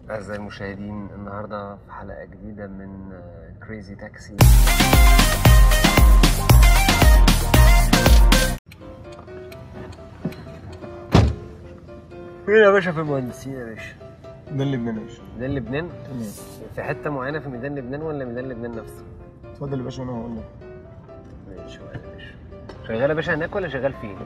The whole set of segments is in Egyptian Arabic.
أعزائي المشاهدين النهاردة في حلقة جديدة من كريزي تاكسي فين يا باشا في المهندسين يا باشا؟ ده اللي بنناقش ميدان لبنان؟ تمام في حتة معينة في ميدان لبنان ولا ميدان لبنان نفسه؟ اتفضل يا باشا وانا هقول لك ماشي يا باشا شغال يا باشا هناك ولا شغال فين؟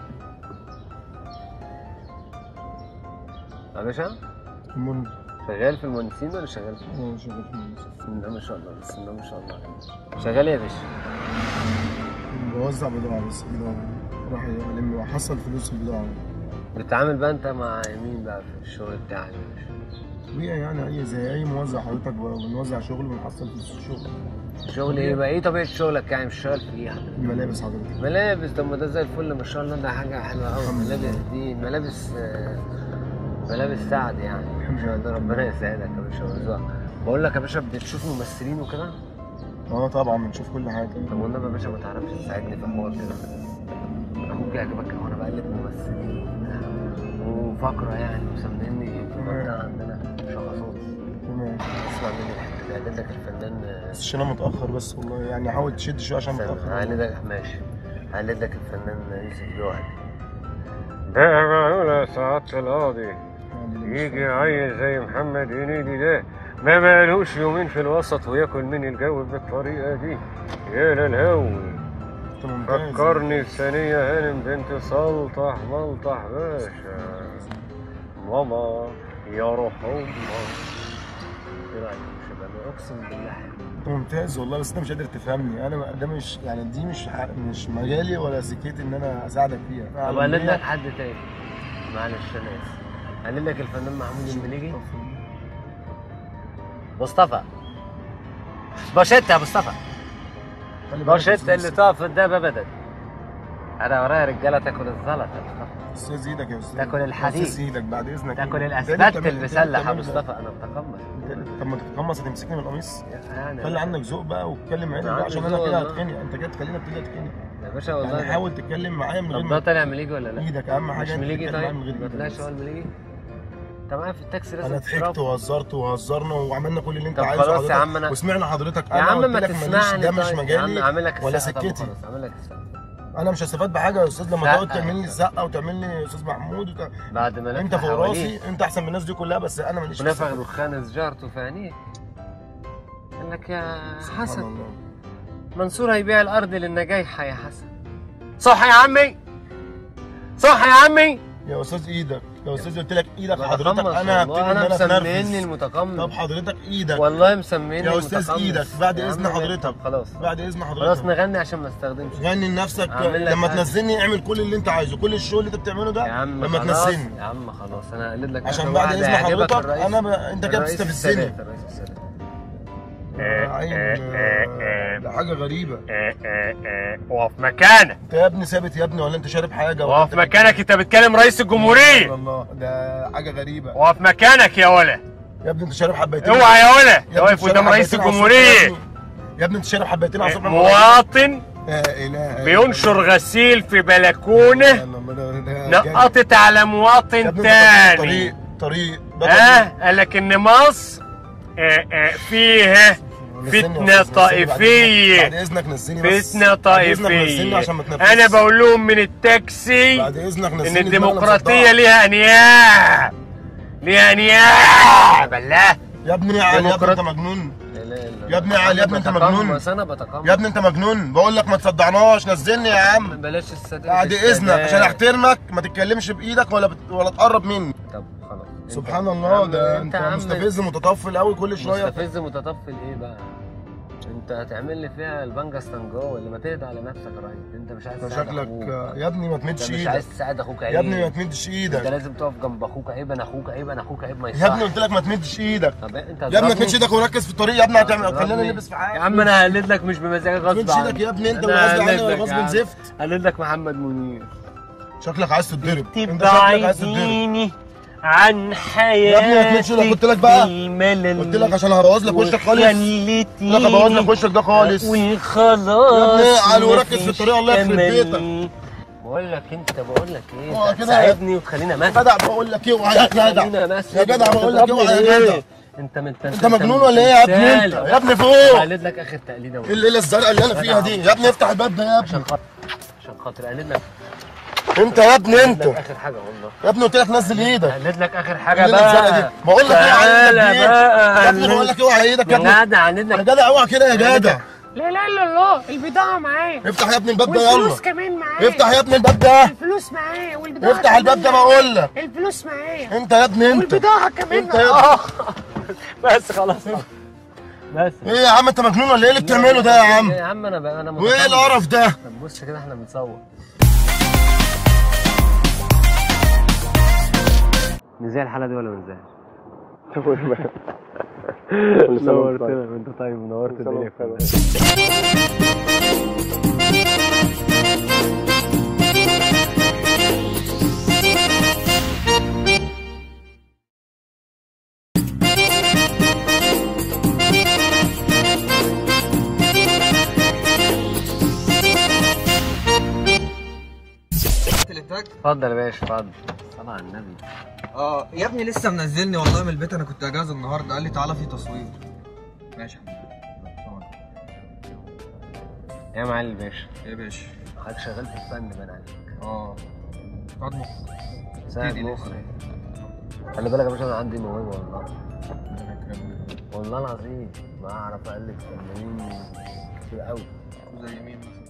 يا باشا المهم شغال في المهندسين ولا شغال في اه شغال في المنزل. بسم الله ما شاء الله بسم الله ما شاء الله شغال ايه يا باشا؟ بوزع بضاعة بس بضاعة راح يلم وحصل فلوس البضاعة بتتعامل بقى انت مع مين بقى في الشغل بتاعك يا باشا؟ طبيعي يعني اي زي اي موزع حضرتك بنوزع شغل ونحصل فلوس الشغل شغل ايه بقى؟ ايه طبيعة شغلك يعني مش شغال في ايه حضرتك؟ الملابس حضرتك ملابس طب ما ده زي الفل ما شاء الله ده حاجة حلوة قوي الحمد لله. الملابس دي ملابس آه، ملابس سعد يعني ما شاء الله ربنا يسعدك يا باشا ويرزقك بقول لك يا باشا بتشوف ممثلين وكده؟ اه طبعا بنشوف كل حاجة طب والنبي يا باشا ما تعرفش تساعدني في حوار كده اخوك يعجبك وانا بقلب ممثلين وبتاع وفقرة يعني مسميني في المنطقة عندنا شخصات تمام اسمع مني الحتة دي هقلد لك الفنان بس عشان انا متأخر بس والله يعني حاول تشد شوية عشان متأخر هقلدك ماشي هقلدك الفنان يوسف جوهري ده معقولة سعادة القاضي يجي عيل زي محمد هنيدي ده ما مالوش يومين في الوسط وياكل من الجو بالطريقة دي يا للهوي انت ممتاز فكرني بثانية هانم بنت سلطح ملطح باشا ماما يا روح امك ايه رايك يا شباب أنا اقسم بالله حلو. انت ممتاز والله بس انت مش قادر تفهمني انا ده مش يعني دي مش ح- مش مجالي ولا سكتي ان انا اساعدك فيها طب قلد لك حد تاني معلش انا اسف قلد لك الفنان محمود المليجي مصطفى باشيتا يا مصطفى خلي بالك باشيتا يا اللي أستاذ- تقف قدام ابدا انا ورايا رجاله تاكل الزلط يا مصطفى استاذ ايدك يا استاذ تاكل الحديد. استاذ ايدك بعد اذنك تاكل إيه؟ الاسبات تاني بتعمل- المسلح يا تاني مصطفى بتعمل- انا متقمص طب ما تتقمص هتمسكني من القميص يعني خلي عندك ذوق بقى واتكلم عادي أنا بقى عندي عشان انا ذوق كده والله. هتخنق انت كده تخليني ابتدي اتخنق يا باشا يعني والله حاول تتكلم معايا من غير طب ده ما طالع مليجي ولا لا؟ ايدك اهم حاجه مش انت مليجي تتكلم طيب؟ معايا من غير ما ايدك طلعش بس. هو المليجي؟ انت معايا في التاكسي لازم انا ضحكت تشرب. وهزرت وهزرنا وعملنا كل اللي انت طب عايزه خلاص يا حضرتك عم أنا- وسمعنا حضرتك يا انا عم قلت ما لك ماليش تسمعني ده مش طيب. يا مجالي عم اعمل لك ولا السقة طب سكتي خلاص، اعمل لك السقة انا مش هستفاد بحاجه يا استاذ لما لا. تقعد تعمل لي زقه وتعمل لي استاذ محمود وت... بعد ما انت لف فوق حواليه راسي انت احسن من الناس دي كلها بس انا ماليش في ونفخ السكة. دخان سجارته في عينيه قال لك يا سبحان حسن الله. منصور هيبيع الارض للنجايحة يا حسن صح يا عمي صح يا عمي يا استاذ ايدك يا استاذ قلت لك ايدك بتقمص حضرتك انا هبتدي والله ان انا انا مسميني اتنرفز طب المتقمص حضرتك ايدك والله مسميني يا أستاذ المتقمص. إيدك، بعد يا إذن عم حضرتك. طب خلاص بعد اذن خلاص حضرتك نغني عشان ما استخدمش غني لنفسك أعمل لك لما حاجة. تنزلني اعمل كل اللي انت عايزه كل الشغل اللي انت بتعمله ده يا عم لما خلاص تنزلني يا عم خلاص انا هقلد لك عشان آخر بعد واحد اذن هيعجبك حضرتك الرئيس- انا ب... انت كده الرئيس بتستفزني السادات، الرئيس السادات. عين آه، ده حاجه غريبه وقف مكانك انت يا ابني ثابت يا ابني ولا انت شارب حاجه ولا وقف انت مكانك انت بتكلم رئيس سبحان الجمهورية الله ده حاجه غريبه وقف مكانك يا ولا يا ابني انت شارب حبيتين اوعى يا ولا يا انت ابني واقف انت شارب قدام رئيس حبيتين على الصبح يا الجمهورية ابني. يا ابني انت شارب حبيتين على الصبح مواطن لا اله بينشر غسيل في بلكونة نقط نقطت على مواطن تاني طريق طريق ده ها قال لك ان مصر آه، آه، فيها نزلني يا فتنة أستاذ، نزلني بعد- طائفية بعد اذنك نزلني بس فتنة بعد إذنك نزلني طائفية عشان ما تنفذش. انا بقول لهم من التاكسي بعد اذنك نزلني ان دماغنا الديمقراطية مصدعة. ليها انياب ليها انياب بالله يا ابني يا علي يا ابني انت ديمقراط- مجنون يا يا ابني يا علي، يا ابني انت مجنون. انا بتقمص يا ابني انت مجنون بقول لك ما تصدعناش نزلني يا عم بلاش السادات بعد اذنك عشان احترمك ما تتكلمش بايدك ولا بت... ولا تقرب مني طب خلاص انت- سبحان يا الله عم ده انت انت يا عم مستفز متطفل قوي كل شويه مستفز متطفل ايه بقى؟ انت هتعمل لي فيها البنجا ستانجو ولا ما تهدى على نفسك يا ريس انت مش عايز انت تساعد شكلك اخوك آه، يا ابني ما انت تمدش مش ايدك عايز تساعد اخوك عيب يا ابني ما تمدش انت ايدك لازم تقف جنب اخوك عيب انا اخوك عيب انا اخوك عيب ما يصحش يا ابني قلت لك ما تمدش ايدك طب انت يا ابني ما هتضربني؟ تمدش ايدك وركز في الطريق يا ابني هتعمل هتضربني؟ خلينا نلبس في يا حاجه عم انا هقلد لك مش بمزاجك ما غصب تمدش ايدك يا ابني انت انا وغصب هقلد عني لك وغصب يا عم. زفت هقلد لك محمد منير شكلك عايز تتضرب انت شكلك عايز تتضرب تبعديني عن حياتي يا ابني ما تمدش ايدك قلت لك بقى الملل قلت لك عشان هبوظ لك وشك خالص وخليتيني قلت لك هبوظ لك وشك ده خالص وخلاص يا ابني علي وركز في مفيش الطريق الله يخرب أمل. بيتك. بقول لك انت بقول لك ايه هو انت كده- تساعدني وتخليني يا امثل جدع بقول لك اوعى يا جدع خليني امثل يا جدع بقول لك اوعى يا جدع انت من انت مجنون ولا ايه يا ابني انت يا ابني فوق قلد لك اخر تقليده ايه الليله الزرقاء اللي انا فيها دي يا ابني افتح الباب ده يا عشان ابني خاطر عشان خاطر قلد لك انت يا ابني قلد انت لك اخر حاجه والله يا ابني قلت لك نزل ايدك قلد لك اخر حاجه الليله الزرقاء بقى دي بقول لك اوعى تعالى ايدك دي بقى يا ابني بقول لك اوعى ايدك يا ابني يا جدع قلد يا لك جدع اوعى كده يا جدع لا لا لا الله البضاعة معايا افتح يا ابني الباب ده يلا والفلوس كمان معايا افتح يا ابني الباب ده الفلوس معايا والبضاعة افتح الباب ده كمان بقول لك معايا. الفلوس معايا انت يا ابني انت والبضاعة كمان انت يا معايا. ابني بس خلاص بس ايه يا عم انت مجنون ولا ايه اللي بتعمله ده يا عم يا عم انا بقى انا وايه متخيل. القرف ده طب بص كده احنا بنصور نزاع الحلقه دي ولا ما نزاعش؟ نورتنا انت طيب نورت الدنيا كلها الانتاج اتفضل يا باشا اتفضل صلى على النبي اه يا ابني لسه منزلني والله من البيت انا كنت اجازه النهارده قال لي تعالى في تصوير ماشي يا حبيبي. يا معلم باشا يا باشا حضرتك شغال في الفن بان عليك اه قعد مخ ساعد ابتدي مخرج خلي بالك يا باشا انا عندي موهبه والله والله العظيم ما اعرف الف فنانين كتير قوي زي مين مثلا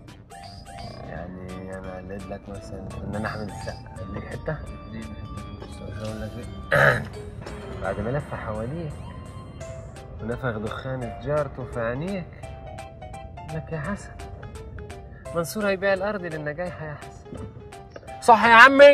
يعني انا قلت لك مثلا فنان احمد السقا قال لك حته دي بس اقول لك إيه؟ بعد ما لف حواليك ونفخ دخان سجارته في عينيك قال لك يا حسن منصور هيبيع الارض للنجايح يا حسن صح يا عمي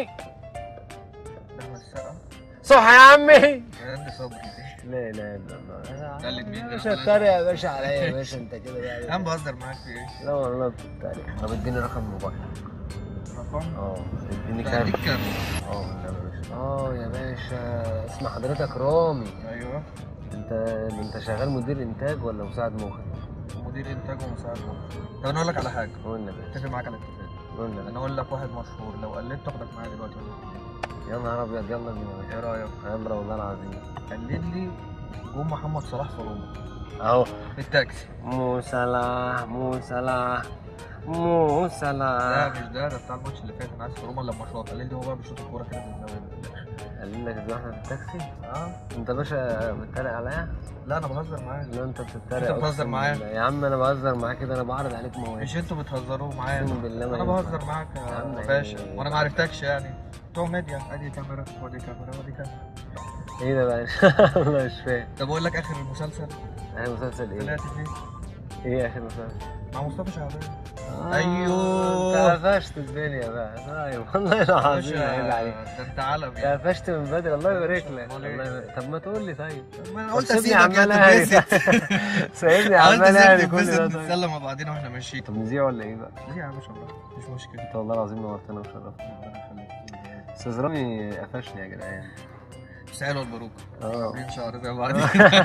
احمد السقا صح يا عمي قد صبري دي لا لا لا الله تقلد مين يا ده؟ باشا اتريق يا باشا عليا يا باشا انت كده يا عم يعني بهزر معاك في ايه؟ لا والله بتتريق طب اديني رقم موبايل رقم اه اديني لا، كام اديك كام؟ اه لا يا باشا اه يا باشا اسم حضرتك رامي ايوه انت انت شغال مدير انتاج ولا مساعد مخرج مدير انتاج ومساعد مخرج طب انا اقول لك على حاجه قلنا يا باشا اتفق معاك على اتفاق قلنا يا انا باشا. اقول لك واحد مشهور لو قلدت اخدك معايا دلوقتي ولا يا نهار ابيض يلا بينا يا ايه باشا رايك؟ يلا والله العظيم قلد لي جون محمد صلاح في روما اهو في التاكسي مو صلاح مو صلاح مو لا صلاح مش ده ده بتاع الماتش اللي فات انا عايز في روما لما شاط قال لي هو بقى بيشوط الكوره كده من الزاويه قال لك ازاي احنا في التاكسي اه انت يا باشا بتتريق عليا لا انا بهزر معاك لا انت بتتريق انت بتهزر أقسم معايا؟ بالله. يا عم انا بهزر معاك كده انا بعرض عليك مواهب مش انتوا بتهزروا معايا أقسم بالله ما انا ينفع. بهزر معاك يا عم يا باشا يعني- وانا ما عرفتكش يعني بتوع ميديا ادي كاميرا ودي كاميرا ودي كاميرا ايه ده بقى والله مش فاهم طب اقول لك اخر المسلسل انا مسلسل ايه طلعت فيه ايه اخر مسلسل مع مصطفى شعبان آه، أيوه. انت قفشت الدنيا بقى طيب والله العظيم عيب عليك ده انت علم انت يعني قفشت من بدري الله يبارك لك أمال الله إيه؟ يبارك طب ما تقول لي طيب ما انا طب قلت سيبني اسيبك عمال يا اهري تتبسط سيبني قلت عمال اهري اسيبك كل ده تتبسط طيب نتسلى مع بعضينا واحنا ماشيين طب نذيع ولا ايه بقى؟ ليه يا عم شاء الله مش مشكله انت والله العظيم نورتنا وشرفتنا ربنا يخليك استاذ رامي قفشني يا جدعان بس حلوه الباروكه اه عاملين شعر زي بعض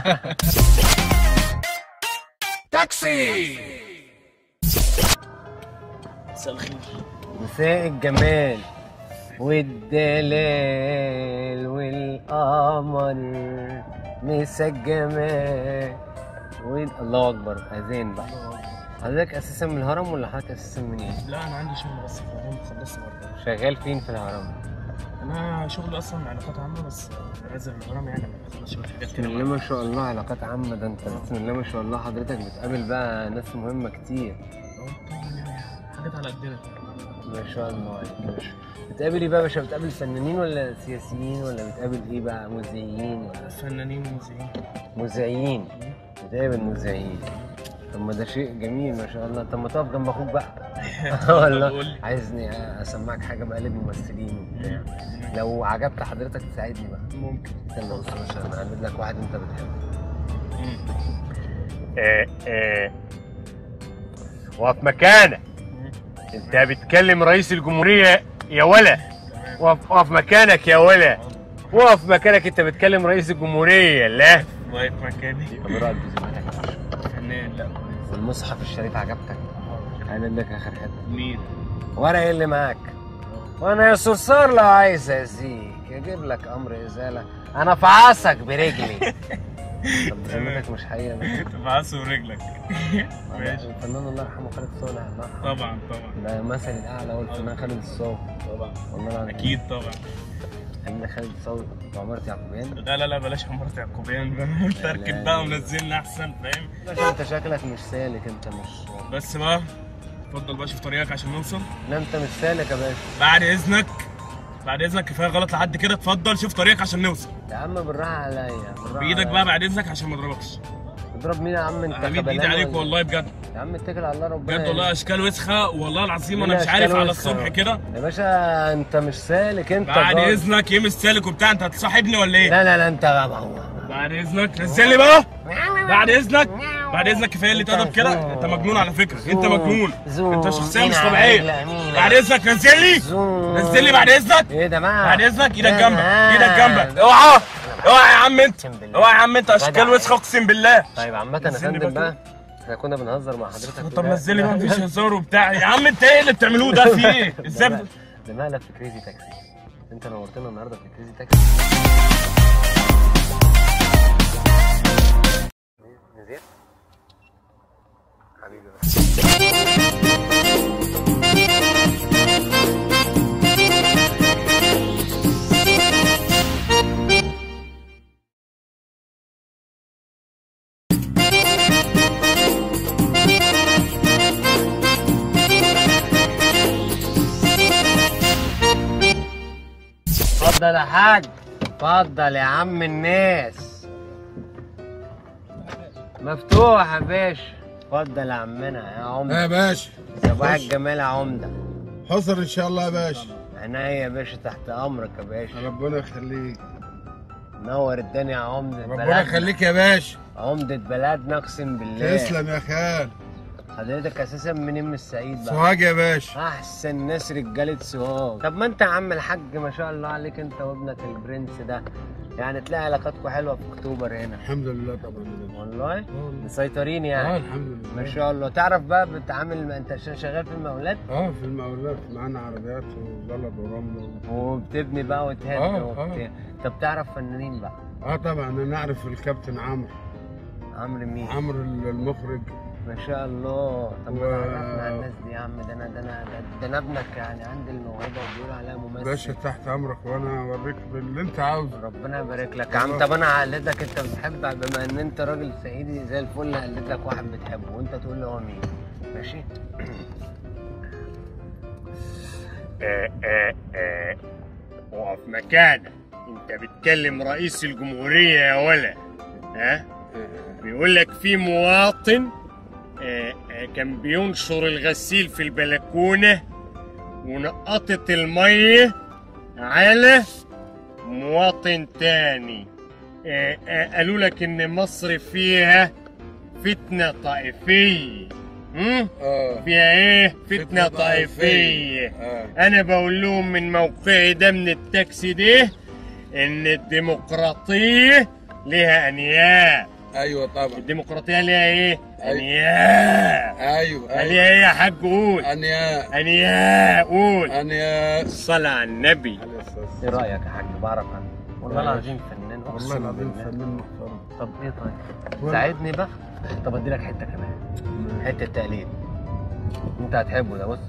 مساء الجمال والدلال والقمر مساء الجمال وال... الله اكبر اذان بقى حضرتك اساسا من الهرم ولا حضرتك اساسا من ايه؟ لا انا عندي شغل بس في الهرم خلصت برضه شغال فين في الهرم؟ انا شغلي اصلا علاقات عامه بس نازل الهرم يعني لما بخلص شويه حاجات بسم كده الله ما شاء الله علاقات عامة ده انت بسم الله ما شاء الله حضرتك بتقابل بقى ناس مهمة كتير أهو طبعاً يعني حاجات على قدنا ما شاء الله عليك يا باشا بتقابل ايه بقى يا باشا بتقابل فنانين ولا سياسيين ولا بتقابل ايه بقى مذيعين ولا فنانين ومذيعين مذيعين بتقابل مذيعين طب ما ده شيء جميل ما شاء الله طب ما تقف جنب اخوك بقى والله قول لي. عايزني اسمعك حاجه مقالب ممثلين وبتاع لو عجبت حضرتك تساعدني بقى ممكن استنى بص يا باشا انا اقلد لك واحد انت بتحبه مم. وقف مكانك مم. انت بتكلم رئيس الجمهوريه يا ولا وقف وقف مكانك يا ولا وقف مكانك انت بتكلم رئيس الجمهوريه لا واقف مكاني طب ايه رايك بذمتك فنان لا المصحف الشريف عجبتك قال لك اخر حته مين ورق ايه اللي معاك وانا يا صرصار لو عايز ازيك اجيب لك امر ازاله انا افعصك برجلي طب بذمتك مش حقيقه ده؟ تبعصه رجلك ماشي الفنان الله يرحمه خالد صالح الله يرحمه. طبعا طبعا ده مثل الاعلى هو الفنان خالد الصاوي طبعا والله العظيم اكيد طبعا خلينا خالد الصاوي وعمارة يعقوبيان لا لا لا بلاش عمارة يعقوبيان بقى تركب بقى ونزلنا احسن فاهم باشا انت شكلك مش سالك انت مش بس بقى اتفضل بقى شوف طريقك عشان نوصل لا انت مش سالك يا باشا بعد اذنك بعد اذنك كفايه غلط لحد كده اتفضل شوف طريقك عشان نوصل يا عم بالراحه عليا بالراحه بايدك عليا. بقى بعد اذنك عشان ما اضربكش تضرب مين يا عم انت انا ميد ايدي كبلان عليك ولا- والله بجد يا عم اتكل على الله ربنا بجد والله اشكال وسخه والله العظيم انا مين مش عارف أشكال على وسخة؟ الصبح كده يا باشا انت مش سالك انت بعد جار. اذنك ايه مش سالك وبتاع انت هتصاحبني ولا ايه لا لا لا انت بعد اذنك نزل لي بقى بعد اذنك بعد اذنك كفايه اللي تقدر كده انت مجنون على فكره انت مجنون زوم. انت شخصيه مش مين طبيعيه عليك؟ مين بعد اذنك نزل لي زوم. نزل لي بعد اذنك ايه ده بقى بعد اذنك ايدك آه. جنبك ايدك جنبك اوعى اوعى يا عم انت اقسم بالله. اوعى يا عم انت اشكال جدع. وسخه اقسم بالله طيب عامة يا نزلني فندم بقى بقى احنا كنا بنهزر مع حضرتك طب كده. نزل لي بقى مفيش هزار وبتاع يا عم انت ايه اللي بتعملوه ده في ايه ازاي بت- ده مقلب في كريزي تاكسي انت نورتنا النهارده في كريزي تاكسي نزيد حبيبي بقى. اتفضل يا حاج اتفضل يا عم الناس مفتوح يا باشا اتفضل يا عمنا يا يا عمده باشا صباح خش. الجمال يا عمده حصر ان شاء الله يا باشا عينيا يا باشا تحت امرك يا باشا ربنا يخليك نور الدنيا يا عمده ربنا بلدنا يخليك يا باشا عمده بلدنا اقسم بالله تسلم يا خال حضرتك اساسا منين من الصعيد بقى سوهاج يا باشا احسن ناس رجاله سوهاج طب ما انت يا عم الحاج ما شاء الله عليك انت وابنك البرنس ده يعني تلاقي علاقاتكم حلوه في اكتوبر هنا الحمد لله طبعا والله مسيطرين يعني اه الحمد لله ما شاء الله تعرف بقى بتعامل انت ش- شغال في المقاولات اه في المقاولات معانا عربيات وزلط ورمل وبتبني بقى وتهد آه، وبتاع طب تعرف فنانين بقى اه طبعا انا اعرف الكابتن عمرو عمرو مين عمرو المخرج ما شاء الله طب ما و- تعرفنا على الناس دي يا عم ده انا ده انا ده- ده انا ابنك يعني عندي الموهبه وبيقولوا عليها ممثل باشا تحت امرك وانا اوريك اللي انت عاوزه ربنا يبارك لك يا عم طب انا هقلدك انت بتحب بما ان انت راجل صعيدي زي الفل هقلد لك واحد بتحبه وانت تقول لي هو مين ماشي آه آه آه. اقف مكانك انت بتكلم رئيس الجمهورية يا ولا ها بيقول لك في مواطن آه آه كان بينشر الغسيل في البلكونة ونقطت المية على مواطن تاني آه آه قالوا لك ان مصر فيها فتنة طائفية هم؟ اه فيها ايه فتنة فتنة طائفية اه انا بقول لهم من موقعي ده من التاكسي ده ان الديمقراطية لها انياب ايوه طبعا الديمقراطية لها ايه أيوة. انياب ايوه لها ايه يا حاج قول انيا انياب قول انيا الصلاة على النبي ايه رايك يا حاج بعرف عنه والله ماشي. العظيم فنان والله اقسم العظيم بالله فنان محترم طب ايه طيب ولا- ساعدني بقى طب ادي لك حته كمان حته تقليد انت هتحبه ده بص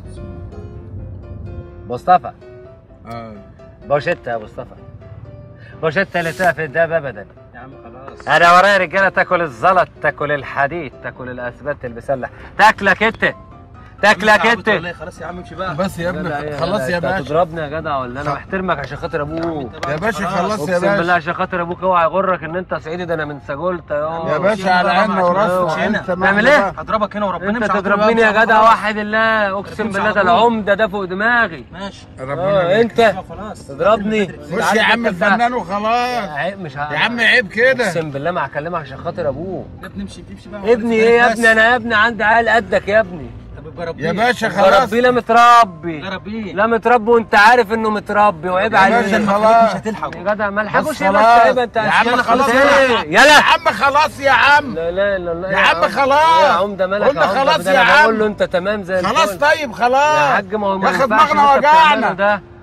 مصطفى اه بوشتة يا مصطفى بوشتة اللي تقف الداب ابدا يا عم خلاص انا ورايا رجاله تاكل الزلط تاكل الحديد تاكل الاسبات المسلح تاكلك انت تاكلك انت والله خلاص يا عم امشي بقى بس يا جدع إيه ابني يا خلاص جدع؟ يا أنت باشا هتضربني يا جدع ولا انا محترمك عشان خاطر ابوك يا باشا خلاص يا اقسم بالله باشا عشان خاطر ابوك اوعى يغرك ان انت صعيدي ده انا من سجولتا يا يا باشا على عيننا وراسنا انت تعمل إيه؟ بقى. هضربك هنا وربنا انت مش هعرف تضربني يا أضربك. جدع خلاص. واحد الله اقسم امشي بالله على ده طول. العمده ده فوق دماغي ماشي ربنا اه يبارك. انت خلاص تضربني خش يا عم الفنان وخلاص عيب مش ه- يا عم عيب كده اقسم بالله ما هكلمك عشان خاطر ابوك يا ابني امشي امشي بقى ابني ايه يا بس. ابني انا يا ابني عندي عيال قدك يا ابني طب جربيه يا باشا خلاص ربي لا متربي جربيه لا متربي وانت عارف انه متربي وعيب يا عليك باشا خلاص مش هتلحق يا جدع ما الحقوش بس ايه بس خلاص. عيب انت يا عم يلا خلاص ايه يا يلا عم خلاص يا عم لا لا لا لا يا عم خلاص. يا عم ده مالك قلنا يا عم خلاص ده يا انا عم. بقول له انت تمام زي خلاص الفل. طيب خلاص يا حاج ما هو ما يا اخي ينفعش دماغنا اللي انت بتعمله وجعنا ده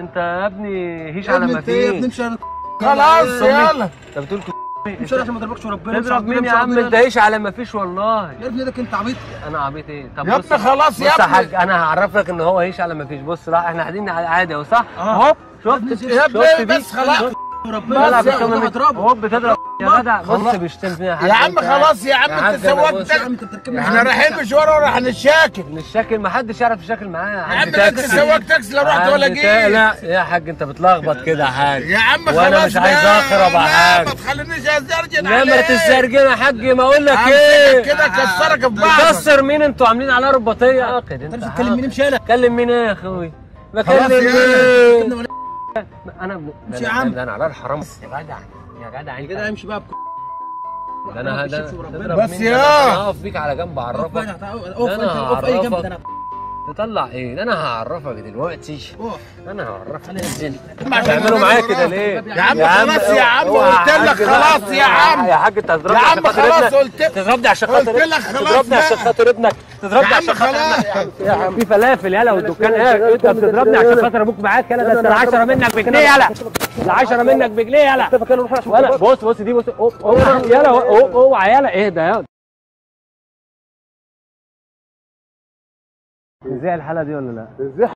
انت يا ابني هيش يا على ابني ما انت ايه يا ابني فيش امشي على خلاص يلا انت بتقول امشي عشان ما تضربكش وربنا امشي تضرب على مين يا ربنا، عم امشي انت على هيش على ما فيش والله ربنا. يا ابني ده انت عبيط انا عبيط ايه طب يا بص ابني خلاص يا بص يا ابني. حاج انا هعرفك ان هو هيش على ما فيش بص لا احنا قاعدين على عادي اهو صح اهو شفت يا ابني شفت بيه؟ بس خلاص. شفت؟ وربنا بلعب يا بالكاميرا. انا هضربه هو بتضرب يا جدع بص خلاص. بيشتم فيها حاج يا عم انت. خلاص يا عم يا حاج انت انا سواق بص. يا عم تاكسي انت بتركبني احنا رايحين مشوار وراح نتشاكل الشكل ما حدش يعرف الشكل معاه يا عم حاج ده انت تاكسي. سواق تاكسي لا رحت ولا حاج جيت تا- لا يا حاج انت بتلخبط كده يا حاج يا عم خلاص وانا مش عايز بقى. اخرب يا لا، حاج ما تخلينيش ازرجن لا ما عليك تسترجل يا حاج ما اقول لك همسكك ايه كده كسرك في بعض تكسر مين انتوا عاملين عليها رباطيه عاقد انت انت مش بتكلم مين امشي يلا كلم مين ايه يا اخوي خلاص بكلم يا مين انا ابن امشي يا عم. ده انا على الحرام يا جدع يا جدع يا جدع امشي بقى بك- ده انا ربنا ده يشفي وربنا. تضرب بس مين؟ يا. ده انا هقف بيك على جنب اقف اعرفك بقى اقف ده انت انا اقف اي جنب هعرفك. ده انا تطلع ايه ده انا هعرفك دلوقتي اقف انا هعرفك انا انزل تعملوا معايا كده ليه يا عم خلاص يا عم اوعى قلت لك حاج بقى. خلاص يا عم يا حاج انت يا هتضربني عم عشان خاطر خلاص ابنك قلت تضربني عشان قلت خاطر لك خلاص تضربني عشان بقى. خاطر ابنك تضربني يا عم عشان خاطر خلاص. ابنك يا عم في فلافل يلا والدكان ايه انت بتضربني عشان خاطر ابوك معاك يلا ده انت العشرة منك بجنيه يلا العشرة منك بجنيه يلا ولا بص بص دي بص اوعى يلا اوعى يلا اهدى يلا ازاي الحالة دي ولا لا؟